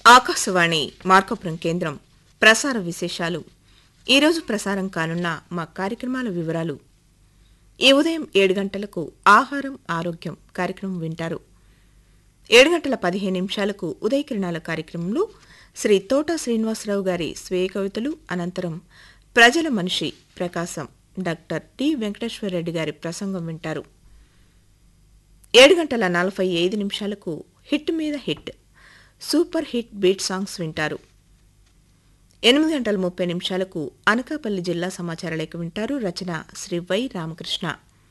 ఆకాశవాణి మార్కపురం కేంద్రం ప్రసార విశేషాలు ఈరోజు ప్రసారం కానున్న మా కార్యక్రమాల వివరాలు ఈ ఉదయం ఏడు గంటలకు ఆహారం ఆరోగ్యం కార్యక్రమం వింటారు ఏడు గంటల పదిహేను నిమిషాలకు ఉదయకిరణాల కార్యక్రమంలో శ్రీ తోట శ్రీనివాసరావు గారి స్వీయ కవితలు అనంతరం ప్రజల మనిషి ప్రకాశం డాక్టర్ టి వెంకటేశ్వరరెడ్డి గారి ప్రసంగం వింటారు ఏడు గంటల నలభై ఐదు నిమిషాలకు హిట్ మీద hit super hit beat songs వింటారు ఎనిమిది గంటల ముప్పై నిమిషాలకు అనకాపల్లి జిల్లా సమాచార లేఖ వింటారు రచన శ్రీ వై రామకృష్ణ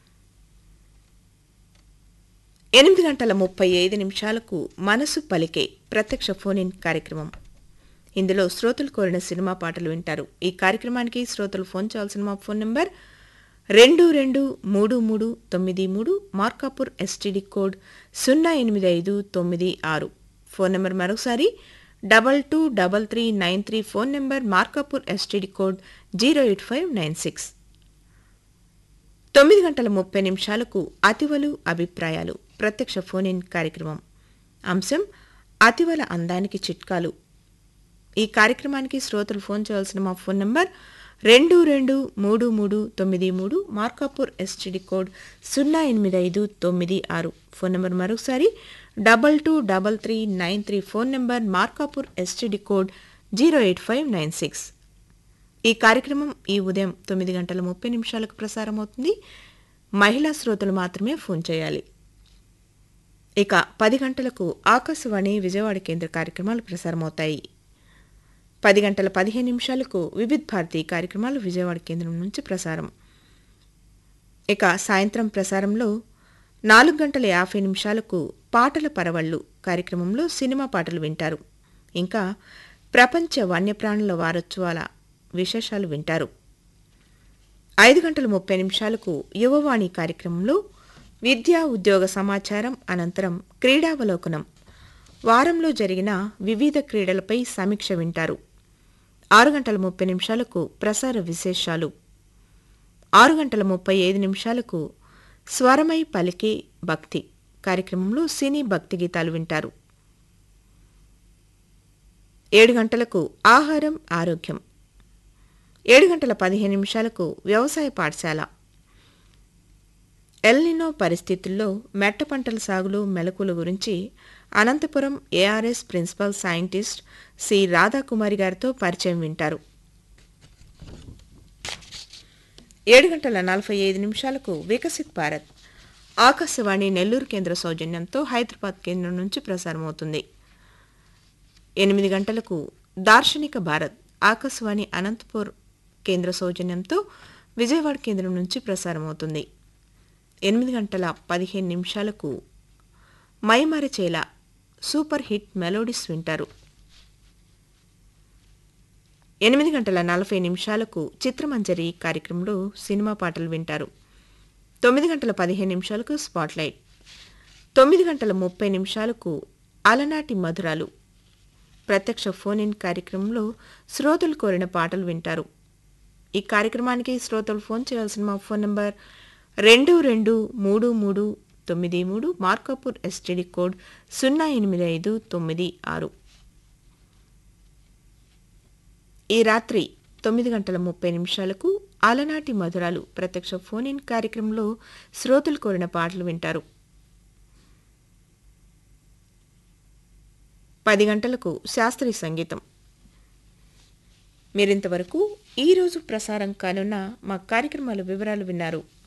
ఎనిమిది గంటల ముప్పై ఐదు నిమిషాలకు మనసు పలికే ప్రత్యక్ష ఫోన్ ఇన్ కార్యక్రమం ఇందులో శ్రోతలు కోరిన సినిమా పాటలు వింటారు ఈ కార్యక్రమానికి శ్రోతలు ఫోన్ చేయాల్సిన మా ఫోన్ నంబర్ రెండు రెండు మూడు మూడు తొమ్మిది మూడు మార్కాపూర్ ఎస్టీడీ కోడ్ సున్నా ఎనిమిది ఐదు తొమ్మిది ఆరు ఫోన్ నెంబర్ మరొకసారి double two double three nine three phone number Markapur STD code zero eight five nine six తొమ్మిది గంటల ముప్పై నిమిషాలకు అతివలు అభిప్రాయాలు ప్రత్యక్ష ఫోన్ ఇన్ కార్యక్రమం అంశం అతివల అందానికి చిట్కాలు ఈ కార్యక్రమానికి శ్రోతలు ఫోన్ చేయాల్సిన మా ఫోన్ నంబర్ రెండు రెండు మూడు మూడు తొమ్మిది మూడు మార్కాపూర్ ఎస్టీడీ కోడ్ సున్నా ఎనిమిది ఐదు తొమ్మిది ఆరు ఫోన్ నెంబర్ మరొకసారి double two double three nine three phone number Markapur STD code zero eight five nine six ఈ కార్యక్రమం ఈ ఉదయం తొమ్మిది గంటల ముప్పై నిమిషాలకు ప్రసారం అవుతుంది మహిళా శ్రోతలు మాత్రమే ఫోన్ చేయాలి ఇక పది గంటలకు ఆకాశవాణి విజయవాడ కేంద్ర కార్యక్రమాలు ప్రసారమవుతాయి పది గంటల పదిహేను నిమిషాలకు వివిధ్ భారతి కార్యక్రమాలు విజయవాడ కేంద్రం నుంచి ప్రసారం ఇక సాయంత్రం ప్రసారంలో నాలుగు గంటల యాభై నిమిషాలకు పాటల పరవళ్ళు కార్యక్రమంలో సినిమా పాటలు వింటారు ఇంకా ప్రపంచ వన్యప్రాణుల వారోత్సవాల విశేషాలు వింటారు ఐదు గంటల ముప్పై నిమిషాలకు యువవాణి కార్యక్రమంలో విద్యా ఉద్యోగ సమాచారం అనంతరం క్రీడావలోకనం వారంలో జరిగిన వివిధ క్రీడలపై సమీక్ష వింటారు ఆరు గంటల ముప్పై నిమిషాలకు ప్రసార విశేషాలు ఆరు గంటల ముప్పై ఐదు నిమిషాలకు స్వరమై పలికే భక్తి కార్యక్రమంలో సినీ భక్తి గీతాలు వింటారు ఏడు గంటలకు ఆహారం ఆరోగ్యం ఏడు గంటల పదిహేను నిమిషాలకు వ్యవసాయ పాఠశాల ఎల్నినో పరిస్థితుల్లో మెట్ట పంటల సాగులో మెలకుల గురించి Anantapuram ARS principal scientist C Radhakumari గారితో పరిచయం వింటారు ఏడు గంటల నలభై ఐదు నిమిషాలకు వికసిత్ భారత్ ఆకాశవాణి నెల్లూరు కేంద్ర సౌజన్యంతో హైదరాబాద్ కేంద్రం నుంచి ప్రసారమవుతుంది ఎనిమిది గంటలకు దార్శనిక భారత్ ఆకాశవాణి అనంతపూర్ కేంద్ర సౌజన్యంతో విజయవాడ కేంద్రం నుంచి ప్రసారమవుతుంది ఎనిమిది గంటల పదిహేను నిమిషాలకు మైమరచేల సూపర్ హిట్ మెలోడీస్ వింటారు ఎనిమిది గంటల నలభై నిమిషాలకు చిత్రమంజరి కార్యక్రమంలో సినిమా పాటలు వింటారు తొమ్మిది గంటల పదిహేను నిమిషాలకు స్పాట్లైట్ తొమ్మిది గంటల ముప్పై నిమిషాలకు అలనాటి మధురాలు ప్రత్యక్ష ఫోన్ ఇన్ కార్యక్రమంలో శ్రోతలు కోరిన పాటలు వింటారు ఈ కార్యక్రమానికి శ్రోతలు ఫోన్ చేయాల్సిన మా ఫోన్ నంబర్ రెండు రెండు మూడు మూడు తొమ్మిది మూడు మార్కాపూర్ ఎస్టీడీ కోడ్ సున్నా ఎనిమిది ఐదు తొమ్మిది ఆరు ఈ రాత్రి తొమ్మిది గంటల ముప్పై నిమిషాలకు అలనాటి మధురాలు ప్రత్యక్ష ఫోన్ ఇన్ కార్యక్రమంలో శ్రోతలు కోరిన పాటలు వింటారు పది గంటలకు శాస్త్రీయ సంగీతం మీరింతవరకు ఈరోజు ప్రసారం కానున్న మా కార్యక్రమాల వివరాలు విన్నారు